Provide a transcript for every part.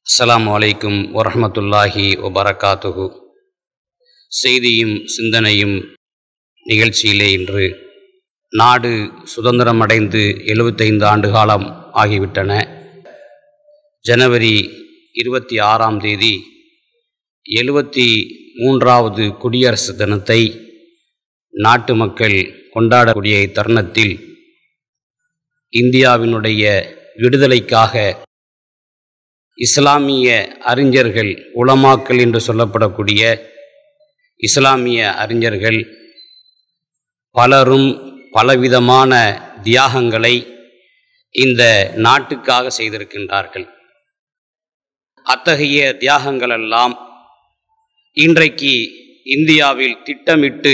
அஸ்ஸலாமு அலைக்கும் வரஹ்மத்துல்லாஹி வபரகாத்துஹு செய்தியும் சிந்தனையும் நிகழ்ச்சியிலே இன்று நாடு சுதந்திரம் அடைந்து எழுபத்தைந்து ஆண்டு காலம் ஆகிவிட்டன ஜனவரி இருபத்தி ஆறாம் தேதி எழுபத்தி மூன்றாவது குடியரசு தினத்தை நாட்டு மக்கள் கொண்டாடக்கூடிய தருணத்தில் இந்தியாவினுடைய விடுதலைக்காக இஸ்லாமிய அறிஞர்கள் உலமாக்கள் என்று சொல்லப்படக்கூடிய இஸ்லாமிய அறிஞர்கள் பலரும் பலவிதமான தியாகங்களை இந்த நாட்டுக்காக செய்திருக்கின்றார்கள் அத்தகைய தியாகங்களெல்லாம் இன்றைக்கு இந்தியாவில் திட்டமிட்டு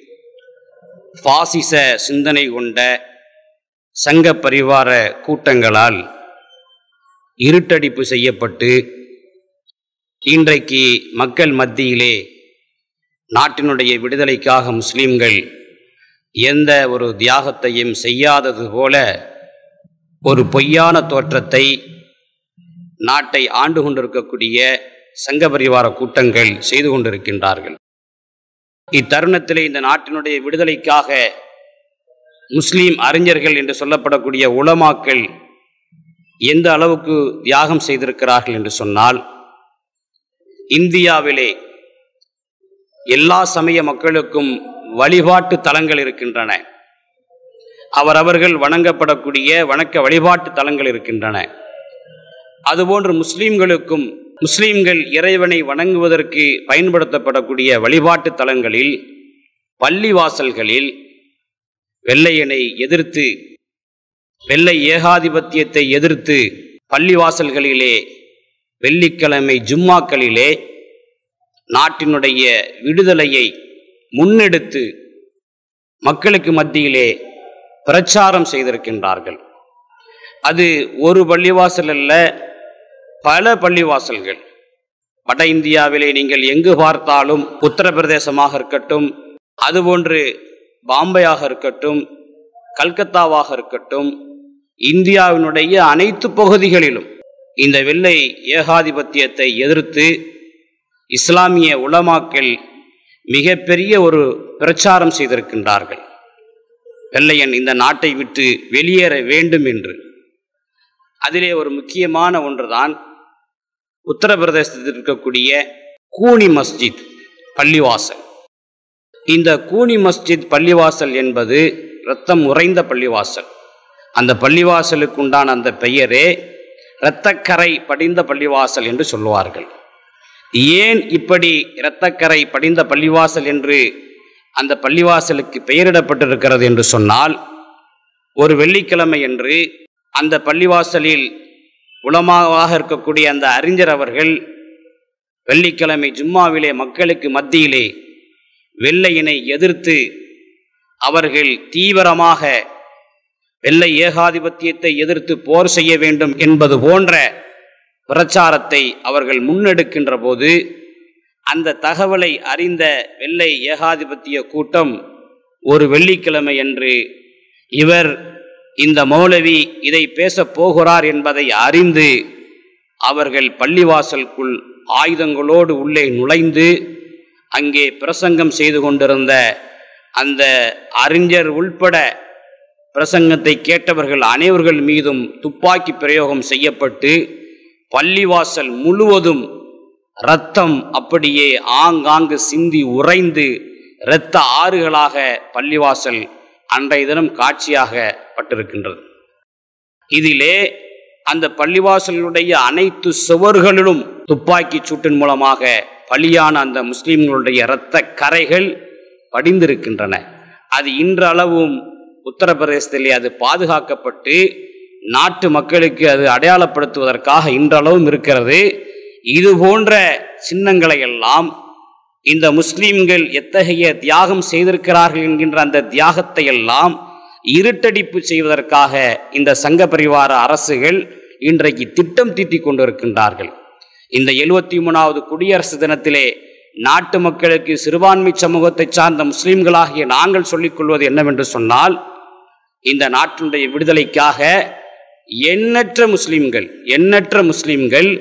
பாசிச சிந்தனை கொண்ட சங்க பரிவார கூட்டங்களால் இருட்டடிப்பு செய்யப்பட்டு இன்றைக்கு மக்கள் மத்தியிலே நாட்டினுடைய விடுதலைக்காக முஸ்லீம்கள் எந்த ஒரு தியாகத்தையும் செய்யாதது போல ஒரு பொய்யான தோற்றத்தை நாட்டை ஆண்டு கொண்டிருக்கக்கூடிய சங்க பரிவார கூட்டங்கள் செய்து கொண்டிருக்கின்றார்கள் இத்தருணத்திலே இந்த நாட்டினுடைய விடுதலைக்காக முஸ்லீம் அறிஞர்கள் என்று சொல்லப்படக்கூடிய உலமாக்கள் எந்த அளவுக்கு தியாகம் செய்திருக்கிறார்கள் என்று சொன்னால் இந்தியாவிலே எல்லா சமய மக்களுக்கும் வழிபாட்டு தலங்கள் இருக்கின்றன அவரவர்கள் வணங்கப்படக்கூடிய வணக்க வழிபாட்டு தலங்கள் இருக்கின்றன அதுபோன்று முஸ்லீம்களுக்கும் முஸ்லீம்கள் இறைவனை வணங்குவதற்கு பயன்படுத்தப்படக்கூடிய வழிபாட்டு தலங்களில் பள்ளிவாசல்களில் வெள்ளையனை எதிர்த்து வெள்ளை ஏகாதிபத்தியத்தை எதிர்த்து பள்ளிவாசல்களிலே வெள்ளிக்கிழமை ஜும்மாக்களிலே நாட்டினுடைய விடுதலையை முன்னெடுத்து மக்களுக்கு மத்தியிலே பிரச்சாரம் செய்திருக்கின்றார்கள் அது ஒரு பள்ளிவாசல் அல்ல பல பள்ளிவாசல்கள் வட இந்தியாவிலே நீங்கள் எங்கு பார்த்தாலும் உத்தரப்பிரதேசமாக இருக்கட்டும் அதுபோன்று பாம்பேயாக இருக்கட்டும் கல்கத்தாவாக இருக்கட்டும் இந்தியாவினுடைய அனைத்து பகுதிகளிலும் இந்த வெள்ளை ஏகாதிபத்தியத்தை எதிர்த்து இஸ்லாமிய உலமாக்கள் மிகப்பெரிய ஒரு பிரச்சாரம் செய்திருக்கின்றார்கள் வெள்ளையன் இந்த நாட்டை விட்டு வெளியேற வேண்டும் என்று அதிலே ஒரு முக்கியமான ஒன்றுதான் உத்தரப்பிரதேசத்தில் இருக்கக்கூடிய கூனி மஸ்ஜித் பள்ளிவாசல் இந்த கூனி மஸ்ஜித் பள்ளிவாசல் என்பது இரத்தம் உறைந்த பள்ளிவாசல் அந்த பள்ளிவாசலுக்கு உண்டான அந்த பெயரே இரத்தக்கரை படிந்த பள்ளிவாசல் என்று சொல்லுவார்கள் ஏன் இப்படி இரத்தக்கரை படிந்த பள்ளிவாசல் என்று அந்த பள்ளிவாசலுக்கு பெயரிடப்பட்டிருக்கிறது என்று சொன்னால் ஒரு வெள்ளிக்கிழமை என்று அந்த பள்ளிவாசலில் உளமாவாக இருக்கக்கூடிய அந்த அறிஞர் அவர்கள் வெள்ளிக்கிழமை ஜும்மாவிலே மக்களுக்கு மத்தியிலே வெள்ளையினை எதிர்த்து அவர்கள் தீவிரமாக வெள்ளை ஏகாதிபத்தியத்தை எதிர்த்து போர் செய்ய வேண்டும் என்பது போன்ற பிரச்சாரத்தை அவர்கள் முன்னெடுக்கின்ற போது அந்த தகவலை அறிந்த வெள்ளை ஏகாதிபத்திய கூட்டம் ஒரு வெள்ளிக்கிழமை என்று இவர் இந்த மௌலவி இதை பேசப் போகிறார் என்பதை அறிந்து அவர்கள் பள்ளிவாசலுக்குள் ஆயுதங்களோடு உள்ளே நுழைந்து அங்கே பிரசங்கம் செய்து கொண்டிருந்த அந்த அறிஞர் உள்பட பிரசங்கத்தை கேட்டவர்கள் அனைவர்கள் மீதும் துப்பாக்கி பிரயோகம் செய்யப்பட்டு பள்ளிவாசல் முழுவதும் இரத்தம் அப்படியே ஆங்காங்கு சிந்தி உறைந்து இரத்த ஆறுகளாக பள்ளிவாசல் அன்றைய தினம் காட்சியாக பட்டிருக்கின்றது இதிலே அந்த பள்ளிவாசலுடைய அனைத்து சுவர்களிலும் துப்பாக்கி சூட்டின் மூலமாக பலியான அந்த முஸ்லிம்களுடைய இரத்த கரைகள் படிந்திருக்கின்றன அது இன்றளவும் உத்தரப்பிரதேசத்திலே அது பாதுகாக்கப்பட்டு நாட்டு மக்களுக்கு அது அடையாளப்படுத்துவதற்காக இன்றளவும் இருக்கிறது இது போன்ற சின்னங்களை எல்லாம் இந்த முஸ்லீம்கள் எத்தகைய தியாகம் செய்திருக்கிறார்கள் என்கின்ற அந்த தியாகத்தை எல்லாம் இருட்டடிப்பு செய்வதற்காக இந்த சங்க பரிவார அரசுகள் இன்றைக்கு திட்டம் தீட்டிக் கொண்டிருக்கின்றார்கள் இந்த எழுபத்தி மூணாவது குடியரசு தினத்திலே நாட்டு மக்களுக்கு சிறுபான்மை சமூகத்தை சார்ந்த முஸ்லீம்களாகிய நாங்கள் சொல்லிக்கொள்வது என்னவென்று சொன்னால் இந்த நாட்டினுடைய விடுதலைக்காக எண்ணற்ற முஸ்லிம்கள் எண்ணற்ற முஸ்லிம்கள்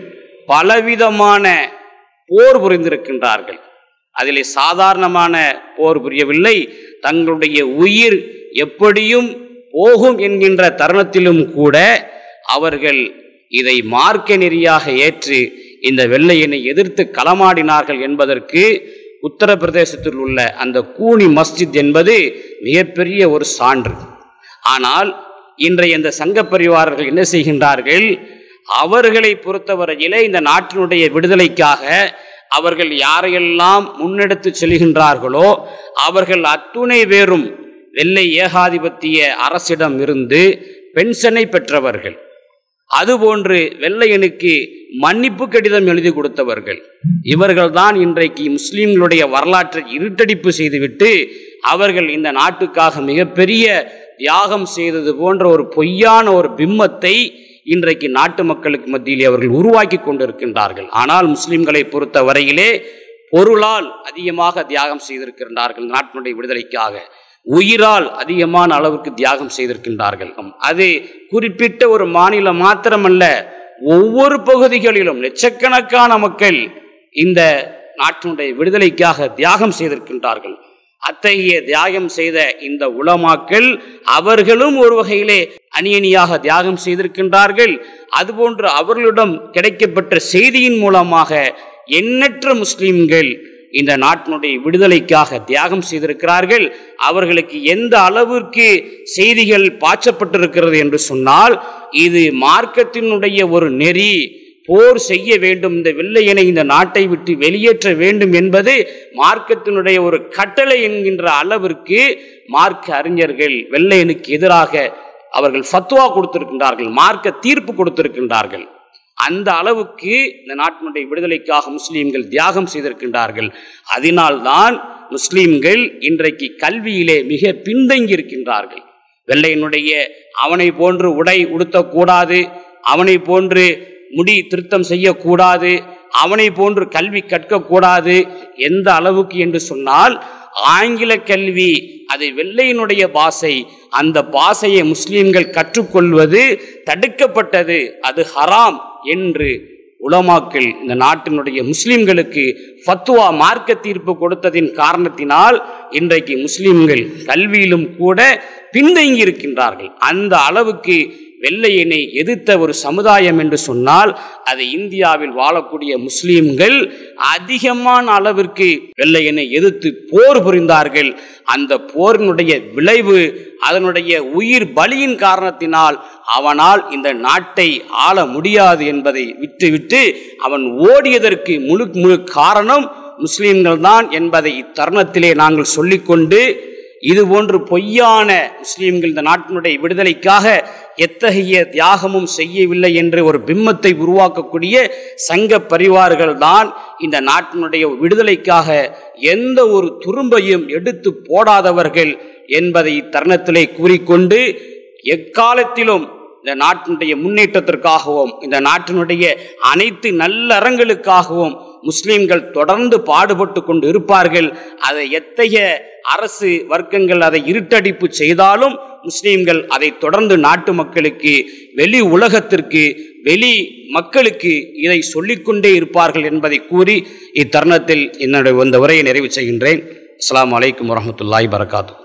பலவிதமான போர் புரிந்திருக்கின்றார்கள் அதிலே சாதாரணமான போர் புரியவில்லை தங்களுடைய உயிர் எப்படியும் போகும் என்கின்ற தருணத்திலும் கூட அவர்கள் இதை மார்க்க நெறியாக ஏற்று இந்த வெள்ளையனை எதிர்த்து களமாடினார்கள் என்பதற்கு உத்தரப்பிரதேசத்தில் உள்ள அந்த கூனி மஸ்ஜித் என்பது மிகப்பெரிய ஒரு சான்று ஆனால் இன்றைய இந்த சங்க பரிவாரர்கள் என்ன செய்கின்றார்கள் அவர்களை பொறுத்தவரையிலே இந்த நாட்டினுடைய விடுதலைக்காக அவர்கள் யாரையெல்லாம் முன்னெடுத்து செல்கின்றார்களோ அவர்கள் அத்துணை பேரும் வெள்ளை ஏகாதிபத்திய அரசிடம் இருந்து பென்ஷனை பெற்றவர்கள் அதுபோன்று வெள்ளையனுக்கு மன்னிப்பு கடிதம் எழுதி கொடுத்தவர்கள் இவர்கள்தான் இன்றைக்கு முஸ்லிம்களுடைய வரலாற்றை இருட்டடிப்பு செய்துவிட்டு அவர்கள் இந்த நாட்டுக்காக மிகப்பெரிய தியாகம் செய்தது போன்ற ஒரு பொய்யான ஒரு பிம்பத்தை இன்றைக்கு நாட்டு மக்களுக்கு மத்தியிலே அவர்கள் உருவாக்கி கொண்டிருக்கின்றார்கள் ஆனால் முஸ்லிம்களை பொறுத்த வரையிலே பொருளால் அதிகமாக தியாகம் செய்திருக்கின்றார்கள் நாட்டினுடைய விடுதலைக்காக உயிரால் அதிகமான அளவுக்கு தியாகம் செய்திருக்கின்றார்கள் அது குறிப்பிட்ட ஒரு மாநிலம் மாத்திரமல்ல ஒவ்வொரு பகுதிகளிலும் லட்சக்கணக்கான மக்கள் இந்த நாட்டினுடைய விடுதலைக்காக தியாகம் செய்திருக்கின்றார்கள் அத்தகைய தியாகம் செய்த இந்த உலமாக்கள் அவர்களும் ஒரு வகையிலே அணியணியாக தியாகம் செய்திருக்கின்றார்கள் அதுபோன்று அவர்களிடம் கிடைக்கப்பட்ட செய்தியின் மூலமாக எண்ணற்ற முஸ்லிம்கள் இந்த நாட்டினுடைய விடுதலைக்காக தியாகம் செய்திருக்கிறார்கள் அவர்களுக்கு எந்த அளவிற்கு செய்திகள் பாய்ச்சப்பட்டிருக்கிறது என்று சொன்னால் இது மார்க்கத்தினுடைய ஒரு நெறி போர் செய்ய வேண்டும் இந்த வெள்ளையனை இந்த நாட்டை விட்டு வெளியேற்ற வேண்டும் என்பது மார்க்கத்தினுடைய ஒரு கட்டளை என்கின்ற அளவிற்கு மார்க்க அறிஞர்கள் வெள்ளையனுக்கு எதிராக அவர்கள் ஃபத்வா கொடுத்திருக்கின்றார்கள் மார்க்க தீர்ப்பு கொடுத்திருக்கின்றார்கள் அந்த அளவுக்கு இந்த நாட்டினுடைய விடுதலைக்காக முஸ்லீம்கள் தியாகம் செய்திருக்கின்றார்கள் அதனால்தான் முஸ்லீம்கள் இன்றைக்கு கல்வியிலே மிக பின்தங்கி இருக்கின்றார்கள் வெள்ளையனுடைய அவனை போன்று உடை உடுத்தக்கூடாது அவனை போன்று முடி திருத்தம் செய்யக்கூடாது அவனை போன்று கல்வி கற்கக்கூடாது எந்த அளவுக்கு என்று சொன்னால் ஆங்கில கல்வி அது வெள்ளையினுடைய பாஷை அந்த பாஷையை முஸ்லிம்கள் கற்றுக்கொள்வது தடுக்கப்பட்டது அது ஹராம் என்று உலமாக்கள் இந்த நாட்டினுடைய முஸ்லிம்களுக்கு ஃபத்துவா மார்க்க தீர்ப்பு கொடுத்ததின் காரணத்தினால் இன்றைக்கு முஸ்லிம்கள் கல்வியிலும் கூட பின்தங்கி இருக்கின்றார்கள் அந்த அளவுக்கு வெள்ளையனை எதிர்த்த ஒரு சமுதாயம் என்று சொன்னால் அது இந்தியாவில் வாழக்கூடிய முஸ்லிம்கள் அதிகமான அளவிற்கு வெள்ளையனை எதிர்த்து போர் புரிந்தார்கள் அந்த போரினுடைய விளைவு அதனுடைய உயிர் பலியின் காரணத்தினால் அவனால் இந்த நாட்டை ஆள முடியாது என்பதை விட்டுவிட்டு அவன் ஓடியதற்கு முழு முழு காரணம் முஸ்லிம்கள் தான் என்பதை இத்தருணத்திலே நாங்கள் சொல்லிக்கொண்டு இது போன்று பொய்யான முஸ்லிம்கள் இந்த நாட்டினுடைய விடுதலைக்காக எத்தகைய தியாகமும் செய்யவில்லை என்று ஒரு பிம்பத்தை உருவாக்கக்கூடிய சங்க பரிவார்கள் தான் இந்த நாட்டினுடைய விடுதலைக்காக எந்த ஒரு துரும்பையும் எடுத்து போடாதவர்கள் என்பதை இத்தருணத்திலே கூறிக்கொண்டு எக்காலத்திலும் இந்த நாட்டினுடைய முன்னேற்றத்திற்காகவும் இந்த நாட்டினுடைய அனைத்து நல்லறங்களுக்காகவும் முஸ்லிம்கள் தொடர்ந்து பாடுபட்டு கொண்டு இருப்பார்கள் அதை எத்தகைய அரசு வர்க்கங்கள் அதை இருட்டடிப்பு செய்தாலும் முஸ்லிம்கள் அதை தொடர்ந்து நாட்டு மக்களுக்கு வெளி உலகத்திற்கு வெளி மக்களுக்கு இதை சொல்லிக்கொண்டே இருப்பார்கள் என்பதை கூறி இத்தருணத்தில் என்னுடைய இந்த உரையை நிறைவு செய்கின்றேன் அஸ்ஸலாமு அலைக்கும் வரஹ்மத்துல்லாஹி வரகாத்து